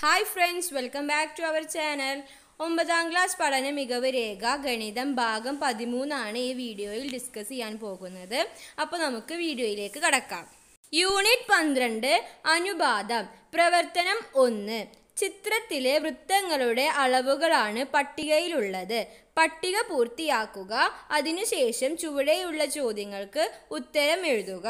hi friends welcome back to our channel ഒമ്പതാം class പഠന മികവ് രേഖ ഗണിതം ഭാഗം പതിമൂന്നാണ് ഈ വീഡിയോയിൽ ഡിസ്കസ് ചെയ്യാൻ പോകുന്നത് അപ്പോൾ നമുക്ക് വീഡിയോയിലേക്ക് കടക്കാം യൂണിറ്റ് പന്ത്രണ്ട് അനുപാതം പ്രവർത്തനം ഒന്ന് ചിത്രത്തിലെ വൃത്തങ്ങളുടെ അളവുകളാണ് പട്ടികയിലുള്ളത് പട്ടിക പൂർത്തിയാക്കുക അതിനുശേഷം ചുവടെയുള്ള ചോദ്യങ്ങൾക്ക് ഉത്തരം എഴുതുക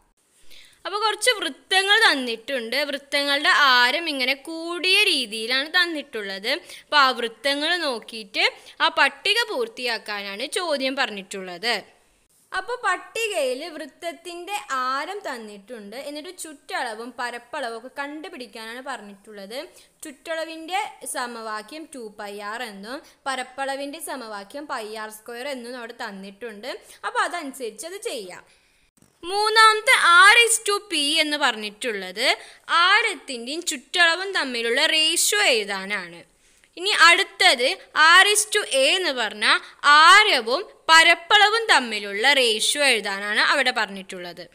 അപ്പോൾ കുറച്ച് വൃത്തങ്ങൾ തന്നിട്ടുണ്ട് വൃത്തങ്ങളുടെ ആരം ഇങ്ങനെ കൂടിയ രീതിയിലാണ് തന്നിട്ടുള്ളത് അപ്പോൾ ആ വൃത്തങ്ങൾ നോക്കിയിട്ട് ആ പട്ടിക പൂർത്തിയാക്കാനാണ് ചോദ്യം പറഞ്ഞിട്ടുള്ളത് അപ്പോൾ പട്ടികയിൽ വൃത്തത്തിൻ്റെ ആരം തന്നിട്ടുണ്ട് എന്നിട്ട് ചുറ്റളവും പരപ്പളവും ഒക്കെ കണ്ടുപിടിക്കാനാണ് പറഞ്ഞിട്ടുള്ളത് ചുറ്റളവിൻ്റെ സമവാക്യം ടു പൈ ആർ എന്നും പരപ്പളവിൻ്റെ സമവാക്യം പൈ ആർ സ്ക്വയർ എന്നും അവിടെ തന്നിട്ടുണ്ട് അപ്പോൾ അതനുസരിച്ച് അത് ചെയ്യാം മൂന്നാമത്തെ ആർ ഇസ് ടു പി എന്ന് പറഞ്ഞിട്ടുള്ളത് ആരത്തിൻ്റെയും ചുറ്റളവും തമ്മിലുള്ള റേഷ്യോ എഴുതാനാണ് ഇനി അടുത്തത് ആർ ഇസ് ടു എ എന്ന് പറഞ്ഞാൽ ആരവും പരപ്പളവും തമ്മിലുള്ള റേഷ്യോ എഴുതാനാണ് അവിടെ പറഞ്ഞിട്ടുള്ളത്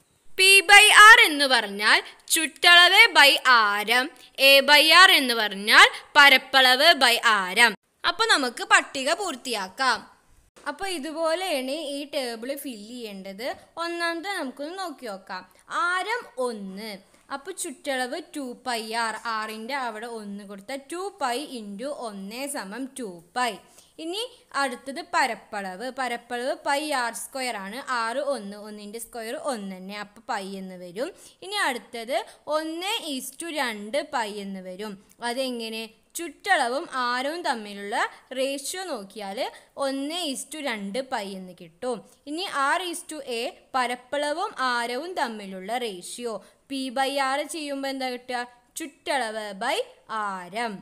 പി ബൈ ആർ എന്ന് പറഞ്ഞാൽ ചുറ്റളവ് ബൈ ആരം എ ബൈ ആർ എന്ന് പറഞ്ഞാൽ പരപ്പളവ് ബൈ ആരം അപ്പോൾ നമുക്ക് പട്ടിക പൂർത്തിയാക്കാം അപ്പോൾ ഇതുപോലെയാണ് ഈ ടേബിൾ ഫില്ല് ചെയ്യേണ്ടത് ഒന്നാമത്തെ നമുക്കൊന്ന് നോക്കി നോക്കാം ആരം ഒന്ന് അപ്പോൾ ചുറ്റളവ് ടു പൈ ആർ ആറിൻ്റെ അവിടെ ഒന്ന് കൊടുത്താൽ ടു പൈ ഇൻറ്റു ഒന്ന് സമം ടു പൈ ഇനി അടുത്തത് പരപ്പളവ് പരപ്പളവ് പൈ ആർ സ്ക്വയർ ആണ് ആറ് ഒന്ന് ഒന്നിൻ്റെ സ്ക്വയർ ഒന്ന് തന്നെ അപ്പോൾ പൈ എന്ന് വരും ഇനി അടുത്തത് ഒന്ന് ഈസ്റ്റു രണ്ട് പൈ എന്ന് വരും അതെങ്ങനെ ചുറ്റളവും ആരവും തമ്മിലുള്ള റേഷ്യോ നോക്കിയാൽ ഒന്ന് ഈസ്റ്റു രണ്ട് പൈ എന്ന് കിട്ടും ഇനി ആർ ഈസ്റ്റു എ പരപ്പളവും ആരവും തമ്മിലുള്ള റേഷ്യോ പി ബൈ ആർ ചെയ്യുമ്പോൾ എന്താ കിട്ടുക ചുറ്റളവ് ബൈ ആരം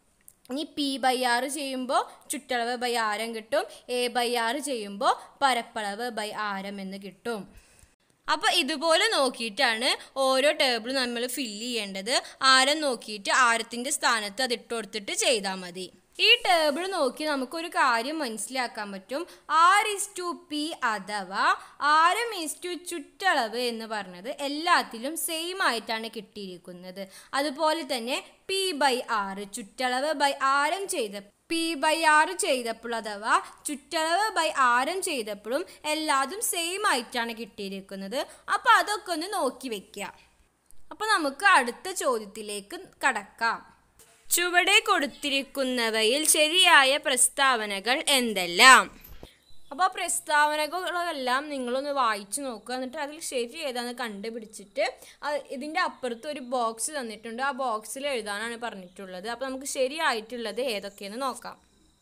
ഇനി പി ബൈ ആറ് ചെയ്യുമ്പോൾ ചുറ്റളവ് ബൈ ആരം കിട്ടും എ ബൈ ആറ് ചെയ്യുമ്പോൾ പരപ്പളവ് ബൈ ആരം എന്ന് കിട്ടും അപ്പോൾ ഇതുപോലെ നോക്കിയിട്ടാണ് ഓരോ ടേബിളും നമ്മൾ ഫില്ല് ചെയ്യേണ്ടത് ആരം നോക്കിയിട്ട് ആരത്തിൻ്റെ സ്ഥാനത്ത് അത് ഇട്ട് കൊടുത്തിട്ട് ചെയ്താൽ മതി ഈ ടേബിൾ നോക്കി നമുക്കൊരു കാര്യം മനസ്സിലാക്കാൻ പറ്റും ആർ ഇസ് ടു പി അഥവാ ആരം ഇസ് ടു ചുറ്റളവ് എന്ന് പറഞ്ഞത് എല്ലാത്തിലും സെയിം ആയിട്ടാണ് കിട്ടിയിരിക്കുന്നത് അതുപോലെ തന്നെ പി ബൈ ആറ് ചുറ്റളവ് ബൈ ആരം ചെയ്ത പി ബൈ ആറ് ചെയ്തപ്പോൾ അഥവാ ചുറ്റളവ് ബൈ ആരം ചെയ്തപ്പോഴും എല്ലാതും സെയിം ആയിട്ടാണ് കിട്ടിയിരിക്കുന്നത് അപ്പോൾ അതൊക്കെ ഒന്ന് നോക്കി വെക്കുക അപ്പോൾ നമുക്ക് അടുത്ത ചോദ്യത്തിലേക്ക് കടക്കാം ചുവടെ കൊടുത്തിരിക്കുന്നവയിൽ ശരിയായ പ്രസ്താവനകൾ എന്തെല്ലാം അപ്പോൾ ആ പ്രസ്താവനകളെല്ലാം നിങ്ങളൊന്ന് വായിച്ചു നോക്കുക എന്നിട്ട് അതിൽ ശരി ഏതാണെന്ന് കണ്ടുപിടിച്ചിട്ട് ഇതിൻ്റെ അപ്പുറത്ത് ഒരു ബോക്സ് തന്നിട്ടുണ്ട് ആ ബോക്സിൽ എഴുതാനാണ് പറഞ്ഞിട്ടുള്ളത് അപ്പോൾ നമുക്ക് ശരിയായിട്ടുള്ളത് ഏതൊക്കെയെന്ന് നോക്കാം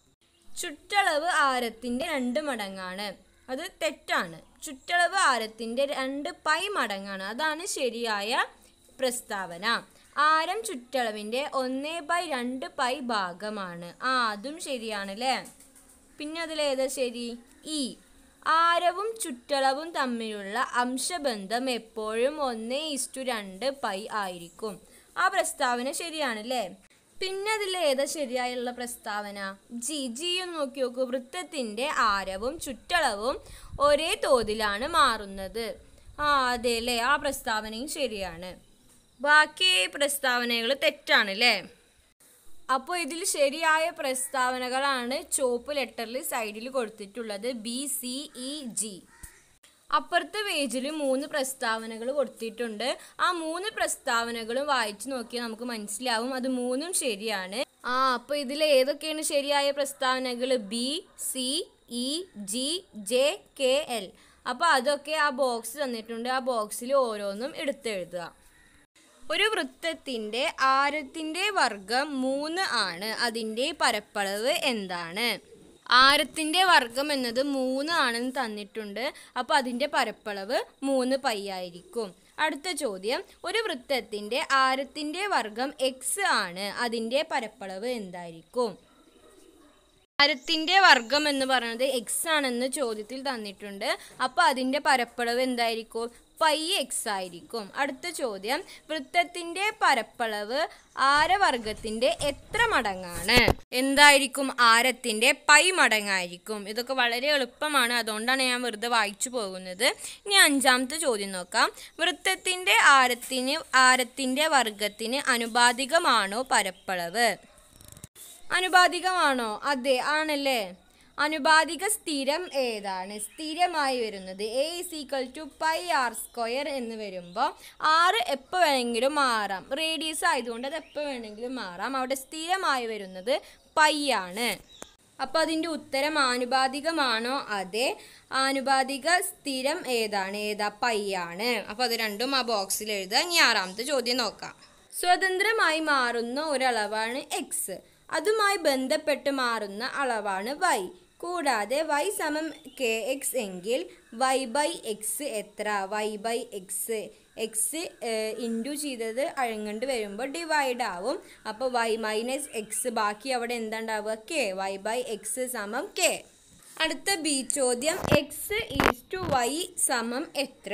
ചുറ്റളവ് ആരത്തിൻ്റെ രണ്ട് മടങ്ങാണ് അത് തെറ്റാണ് ചുറ്റളവ് ആരത്തിൻ്റെ രണ്ട് പൈ മടങ്ങാണ് അതാണ് ശരിയായ പ്രസ്താവന ആരം ചുറ്റളവിൻ്റെ ഒന്ന് ബൈ രണ്ട് പൈ ഭാഗമാണ് ആ അതും ശരിയാണ് അല്ലേ പിന്നെ അതിലേതാ ശരി ഈ ആരവും ചുറ്റളവും തമ്മിലുള്ള അംശബന്ധം എപ്പോഴും ഒന്ന് ഇസ്റ്റു രണ്ട് പൈ ആയിരിക്കും ആ പ്രസ്താവന ശരിയാണല്ലേ പിന്നെ അതിൽ ഏതാ ശരിയായുള്ള പ്രസ്താവന ജി ജി ഒന്ന് നോക്കി നോക്കൂ വൃത്തത്തിൻ്റെ ആരവും ചുറ്റളവും ഒരേ തോതിലാണ് മാറുന്നത് ആ അതെ അല്ലേ ആ പ്രസ്താവനയും ശരിയാണ് ബാക്കി പ്രസ്താവനകൾ തെറ്റാണ് അല്ലേ അപ്പോൾ ഇതിൽ ശരിയായ പ്രസ്താവനകളാണ് ചുവപ്പ് ലെറ്ററിൽ സൈഡിൽ കൊടുത്തിട്ടുള്ളത് ബി സി ഇ ജി അപ്പുറത്തെ പേജിൽ മൂന്ന് പ്രസ്താവനകൾ കൊടുത്തിട്ടുണ്ട് ആ മൂന്ന് പ്രസ്താവനകളും വായിച്ചു നോക്കിയാൽ നമുക്ക് മനസ്സിലാവും അത് മൂന്നും ശരിയാണ് ആ അപ്പോൾ ഇതിൽ ഏതൊക്കെയാണ് ശരിയായ പ്രസ്താവനകൾ B C E G J K L അപ്പോൾ അതൊക്കെ ആ ബോക്സ് തന്നിട്ടുണ്ട് ആ ബോക്സിൽ ഓരോന്നും എടുത്തെഴുതുക ഒരു വൃത്തത്തിൻ്റെ ആരത്തിൻ്റെ വർഗം മൂന്ന് ആണ് അതിൻ്റെ പരപ്പളവ് എന്താണ് ആരത്തിൻ്റെ വർഗം എന്നത് മൂന്ന് ആണെന്ന് തന്നിട്ടുണ്ട് അപ്പോൾ അതിൻ്റെ പരപ്പളവ് മൂന്ന് പൈ ആയിരിക്കും അടുത്ത ചോദ്യം ഒരു വൃത്തത്തിൻ്റെ ആരത്തിൻ്റെ വർഗം എക്സ് ആണ് അതിൻ്റെ പരപ്പളവ് എന്തായിരിക്കും ആരത്തിൻ്റെ വർഗം എന്ന് പറയുന്നത് എക്സ് ആണെന്ന് ചോദ്യത്തിൽ തന്നിട്ടുണ്ട് അപ്പോൾ അതിൻ്റെ പരപ്പളവ് എന്തായിരിക്കും പൈ എക്സ് ആയിരിക്കും അടുത്ത ചോദ്യം വൃത്തത്തിന്റെ പരപ്പളവ് ആരവർഗത്തിന്റെ എത്ര മടങ്ങാണ് എന്തായിരിക്കും ആരത്തിന്റെ പൈ മടങ്ങായിരിക്കും ഇതൊക്കെ വളരെ എളുപ്പമാണ് അതുകൊണ്ടാണ് ഞാൻ വെറുതെ വായിച്ചു പോകുന്നത് ഇനി അഞ്ചാമത്തെ ചോദ്യം നോക്കാം വൃത്തത്തിന്റെ ആരത്തിന് ആരത്തിന്റെ വർഗത്തിന് അനുപാതികമാണോ പരപ്പളവ് അനുപാതികമാണോ അതെ ആണല്ലേ അനുപാതിക സ്ഥിരം ഏതാണ് സ്ഥിരമായി വരുന്നത് A is equal to pi r square എന്ന് വരുമ്പോൾ ആറ് എപ്പോൾ വേണമെങ്കിലും മാറാം റേഡിയസ് ആയതുകൊണ്ട് അത് എപ്പോൾ വേണമെങ്കിലും മാറാം അവിടെ സ്ഥിരമായി വരുന്നത് പൈ ആണ് അപ്പോൾ അതിൻ്റെ ഉത്തരം ആനുപാതികമാണോ അതെ ആനുപാതിക സ്ഥിരം ഏതാണ് ഏതാ പൈ ആണ് അപ്പോൾ അത് രണ്ടും ആ ബോക്സിൽ എഴുതുക ഇനി ആറാമത്തെ ചോദ്യം നോക്കാം സ്വതന്ത്രമായി മാറുന്ന ഒരളവാണ് എക്സ് അതുമായി ബന്ധപ്പെട്ട് മാറുന്ന അളവാണ് വൈ കൂടാതെ വൈ സമം കെ എക്സ് എങ്കിൽ വൈ ബൈ എക്സ് എത്ര Y by X X into ചെയ്തത് അഴങ്ങണ്ട് വരുമ്പോൾ ഡിവൈഡ് ആവും അപ്പോൾ വൈ മൈനസ് എക്സ് ബാക്കി അവിടെ എന്താ ഉണ്ടാവുക കെ വൈ ബൈ എക്സ് സമം കെ അടുത്ത ബി ചോദ്യം എക്സ് ഈസ് ടു വൈ സമം എത്ര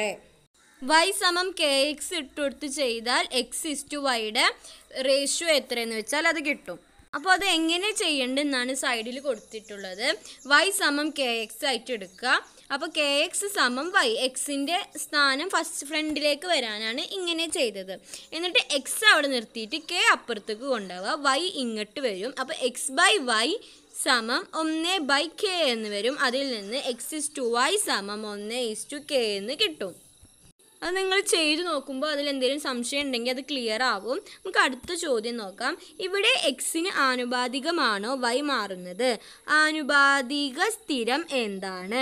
വൈ സമം കെ എക്സ് ഇട്ടുകൊടുത്ത് ചെയ്താൽ എക്സ് ഇസ് ടു വൈയുടെ റേഷ്യോ എത്രയെന്ന് വെച്ചാൽ അത് കിട്ടും അപ്പോൾ അത് എങ്ങനെ ചെയ്യേണ്ടതെന്നാണ് സൈഡിൽ കൊടുത്തിട്ടുള്ളത് വൈ സമം കെ എക്സ് ആയിട്ട് എടുക്കുക അപ്പോൾ കെ എക്സ് സമം വൈ എക്സിൻ്റെ സ്ഥാനം ഫസ്റ്റ് ഫ്രണ്ടിലേക്ക് വരാനാണ് ഇങ്ങനെ ചെയ്തത് എന്നിട്ട് എക്സ് അവിടെ നിർത്തിയിട്ട് കെ അപ്പുറത്തേക്ക് കൊണ്ടുപോവുക വൈ ഇങ്ങോട്ട് വരും അപ്പോൾ എക്സ് ബൈ വൈ സമം ഒന്ന് ബൈ കെ എന്ന് വരും അതിൽ നിന്ന് എക്സ് ഇസ് ടു വൈ സമം ഒന്ന് ഇസ് ടു കെ എന്ന് കിട്ടും അത് നിങ്ങൾ ചെയ്തു നോക്കുമ്പോൾ അതിൽ എന്തെങ്കിലും സംശയം ഉണ്ടെങ്കിൽ അത് ക്ലിയർ ആവും നമുക്ക് അടുത്ത ചോദ്യം നോക്കാം ഇവിടെ എക്സിന് ആനുപാതികമാണോ വൈ മാറുന്നത് ആനുപാതിക സ്ഥിരം എന്താണ്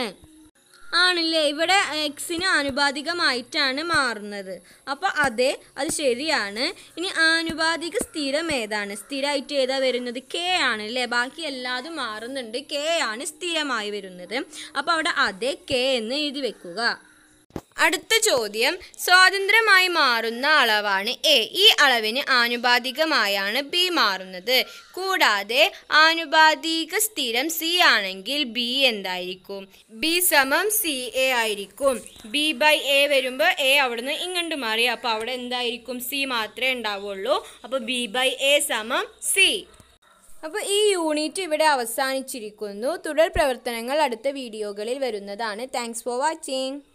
ആണല്ലേ ഇവിടെ എക്സിന് ആനുപാതികമായിട്ടാണ് മാറുന്നത് അപ്പോൾ അതെ അത് ശരിയാണ് ഇനി ആനുപാതിക സ്ഥിരം ഏതാണ് സ്ഥിരമായിട്ട് ഏതാ വരുന്നത് കെ ആണ് അല്ലേ ബാക്കി എല്ലാതും മാറുന്നുണ്ട് കെ ആണ് സ്ഥിരമായി വരുന്നത് അപ്പോൾ അവിടെ അതെ കെ എന്ന് എഴുതി വെക്കുക അടുത്ത ചോദ്യം സ്വാതന്ത്ര്യമായി മാറുന്ന അളവാണ് എ ഈ അളവിന് ആനുപാതികമായാണ് ബി മാറുന്നത് കൂടാതെ ആനുപാതിക സ്ഥിരം സി ആണെങ്കിൽ ബി എന്തായിരിക്കും ബി സമം സി എ ആയിരിക്കും ബി ബൈ എ വരുമ്പോൾ എ അവിടുന്ന് ഇങ്ങോട്ട് മാറി അപ്പോൾ അവിടെ എന്തായിരിക്കും സി മാത്രമേ ഉണ്ടാവുള്ളൂ അപ്പോൾ ബി ബൈ എ സമം സി അപ്പോൾ ഈ യൂണിറ്റ് ഇവിടെ അവസാനിച്ചിരിക്കുന്നു തുടർ പ്രവർത്തനങ്ങൾ അടുത്ത വീഡിയോകളിൽ വരുന്നതാണ് താങ്ക്സ് ഫോർ വാച്ചിങ്